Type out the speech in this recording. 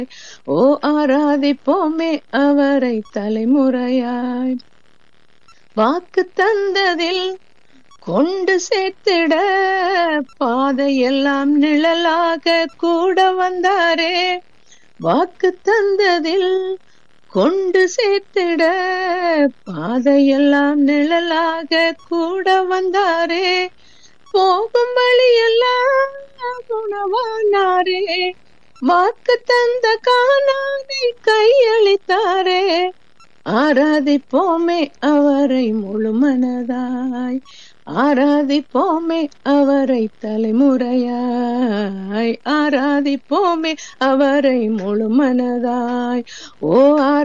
ஓ ஆராதிப்போமே அவரை தலைமுறையாய் வாக்கு தந்ததில் கொண்டு சேர்த்திட பாதையெல்லாம் நிழலாக கூட வந்தாரே வாக்கு தந்ததில் கொண்டு சேர்த்திட பாதையெல்லாம் நிழலாக கூட வந்தாரே போகும் வழியெல்லாம் உணவானாரே வாக்கு தந்த காணாதை கையளித்தாரே ஆராதிப்போமே அவரை முழு மனதாய் ஆராதிப்போமே அவரை தலைமுறையாய் ஆராதிப்போமே அவரை முழு மனதாய் ஓ